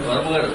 వరపు గారు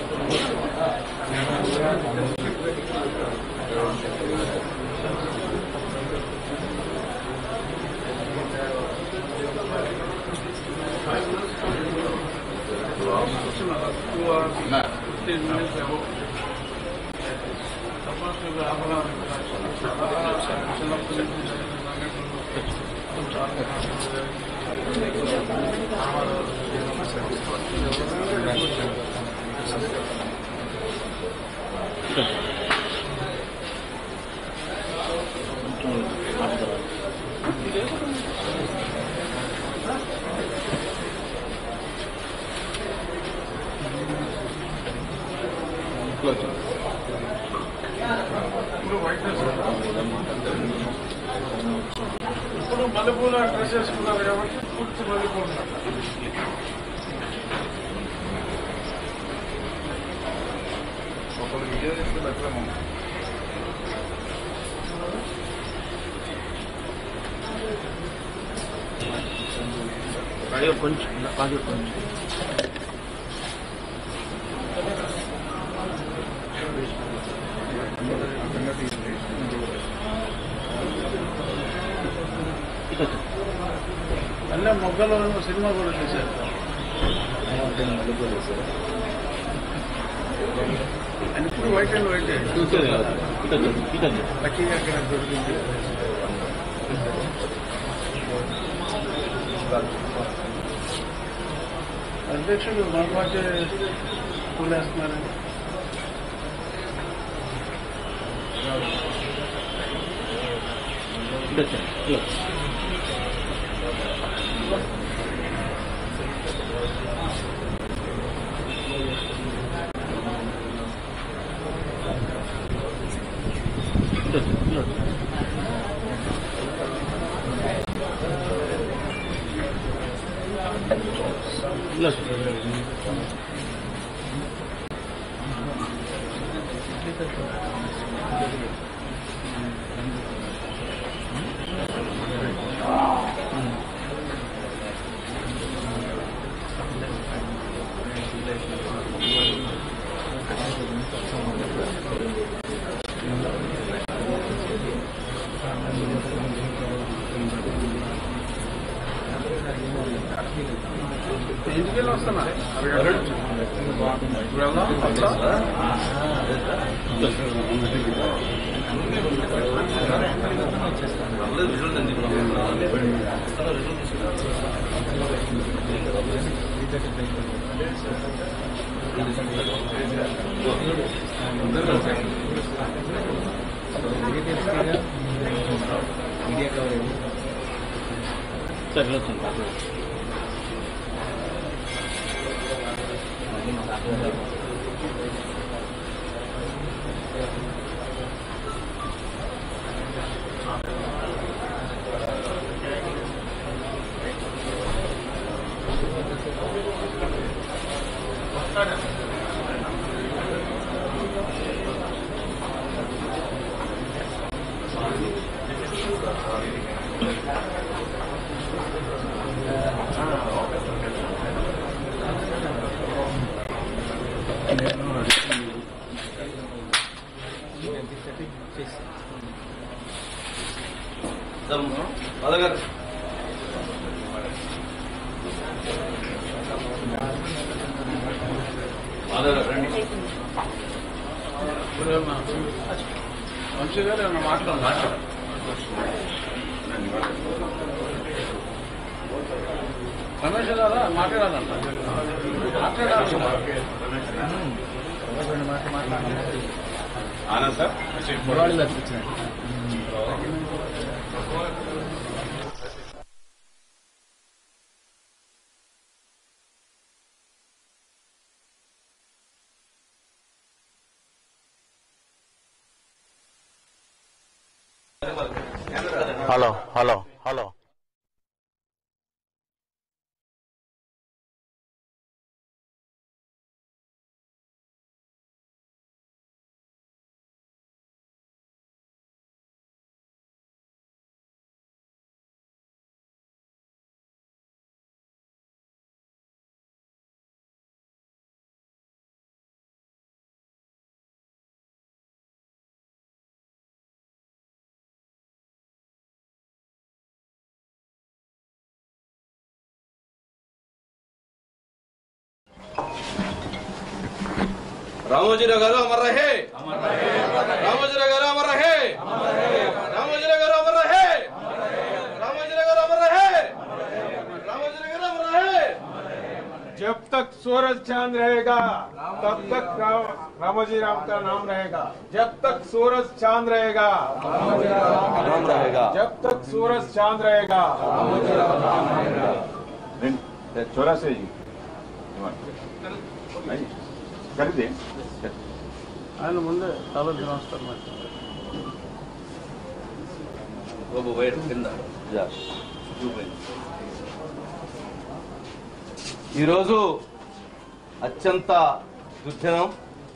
ఇప్పుడు మల్లెపూల డ్రెస్ వేసుకున్నారు కాబట్టి పూర్తి మల్లెపూలు ఒకరు వీడియో చేస్తే బెటర్ కొంచెం కాదు కొంచెం అల్లే మొగ్గలో సినిమా కూడా చూశారు అని ఇప్పుడు వైట్ అండ్ వైట్ లక్కీగా అక్కడ దొరికింది అధ్యక్షుడు మన పార్టీ పూలేస్తున్నారు ఇంటికి వెళ్ళి వస్తున్నా ఇప్పుడు వెళ్దాం వస్తా? పర్లేదు విజువల్ నేను తీసుకున్నాను. విజువల్ తీసుకున్నాను. సరే వచ్చింది మాధవ్ గారు మాధవ్ గారు రండి ఇప్పుడు ఏమన్నా వంశీ గారు ఏమన్నా మాట్లాడాలి రమేష్ గారా మాట్లాడాలంట మాట్లాడాలి Anand sir hello hello hello Ramojirao garu అమర్ రహే రామోజీరావు గారు అమర్ రహే రామోజీరావు గారు అమర్ రహే రామోజీరావు గారు అమర్ రహే రామోజీరావు గారు అమర్ రహే जब तक सूरज चांद रहेगा तब तक रा- रामोजी राम का नाम रहेगा जब तक सूरज चांद रहेगा రామ్ రహేగా जब तक सूरज चांद रहेगा छोरा से जी नहीं कर दे ఆయన ముందే తల దినోస్తారు మరి బాబు బయట కింద ఈరోజు అత్యంత దుర్దినం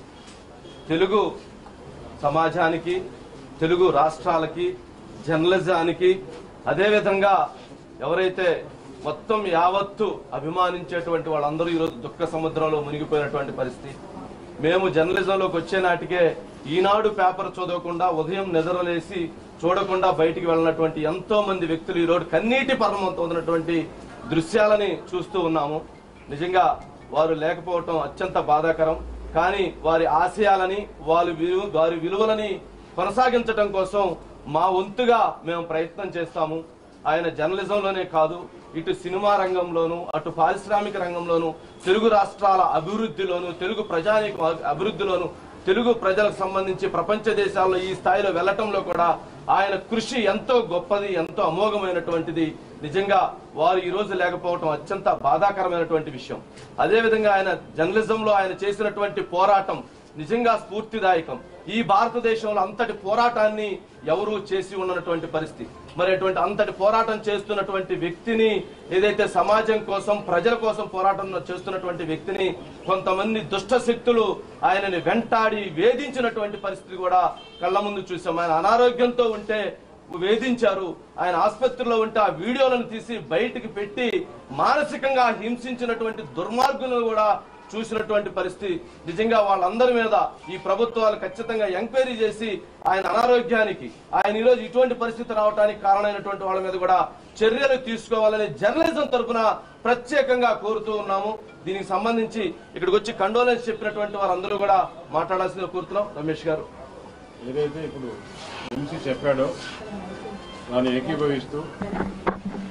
తెలుగు సమాజానికి తెలుగు రాష్ట్రాలకి జర్నలిజానికి అదేవిధంగా ఎవరైతే మొత్తం యావత్తు అభిమానించేటువంటి వాళ్ళందరూ ఈరోజు దుఃఖ సముద్రంలో మునిగిపోయినటువంటి పరిస్థితి మేము జర్నలిజంలోకి వచ్చే నాటికే ఈనాడు పేపర్ చదవకుండా ఉదయం నిద్రలేసి చూడకుండా బయటికి వెళ్ళినటువంటి ఎంతో మంది వ్యక్తులు ఈరోజు కన్నీటి పరమంతో ఉన్నటువంటి దృశ్యాలని చూస్తూ ఉన్నాము నిజంగా వారు లేకపోవటం అత్యంత బాధాకరం కానీ వారి ఆశయాలని వారి విలువ వారి విలువలని కొనసాగించడం కోసం మా వంతుగా మేము ప్రయత్నం చేస్తాము ఆయన జర్నలిజంలోనే కాదు ఇటు సినిమా రంగంలోను అటు పారిశ్రామిక రంగంలోను తెలుగు రాష్ట్రాల అభివృద్ధిలోను తెలుగు ప్రజానీక అభివృద్ధిలోను తెలుగు ప్రజలకు సంబంధించి ప్రపంచ దేశాల్లో ఈ స్థాయిలో వెళ్లటంలో కూడా ఆయన కృషి ఎంతో గొప్పది ఎంతో అమోఘమైనటువంటిది నిజంగా వారు ఈ రోజు లేకపోవటం అత్యంత బాధాకరమైనటువంటి విషయం అదేవిధంగా ఆయన జర్నలిజంలో ఆయన చేసినటువంటి పోరాటం నిజంగా స్ఫూర్తిదాయకం ఈ భారతదేశంలో అంతటి పోరాటాన్ని ఎవరూ చేసి ఉన్నటువంటి పరిస్థితి మరి అటువంటి అంతటి పోరాటం చేస్తున్నటువంటి వ్యక్తిని ఏదైతే సమాజం కోసం ప్రజల కోసం పోరాటం చేస్తున్నటువంటి వ్యక్తిని కొంతమంది దుష్ట శక్తులు ఆయనని వెంటాడి వేధించినటువంటి పరిస్థితి కూడా కళ్ళ ముందు చూసాం ఆయన అనారోగ్యంతో ఉంటే వేధించారు ఆయన ఆసుపత్రిలో ఉంటే ఆ వీడియోలను తీసి బయటికి పెట్టి మానసికంగా హింసించినటువంటి దుర్మార్గులను కూడా చూసినటువంటి పరిస్థితి నిజంగా వాళ్ళందరి మీద ఈ ప్రభుత్వాలు ఖచ్చితంగా ఎంక్వైరీ చేసి ఆయన అనారోగ్యానికి ఆయన ఈరోజు ఇటువంటి పరిస్థితి రావడానికి కారణమైనటువంటి వాళ్ళ మీద కూడా చర్యలు తీసుకోవాలని జర్నలిజం తరఫున ప్రత్యేకంగా కోరుతూ ఉన్నాము దీనికి సంబంధించి ఇక్కడికి వచ్చి కండోలెన్స్ చెప్పినటువంటి వారందరూ కూడా మాట్లాడాల్సిందిగా కోరుతున్నాం రమేష్ గారు ఏదైతే ఇప్పుడు ఎంసీ చెప్పాడో దాన్ని ఏకీభవిస్తూ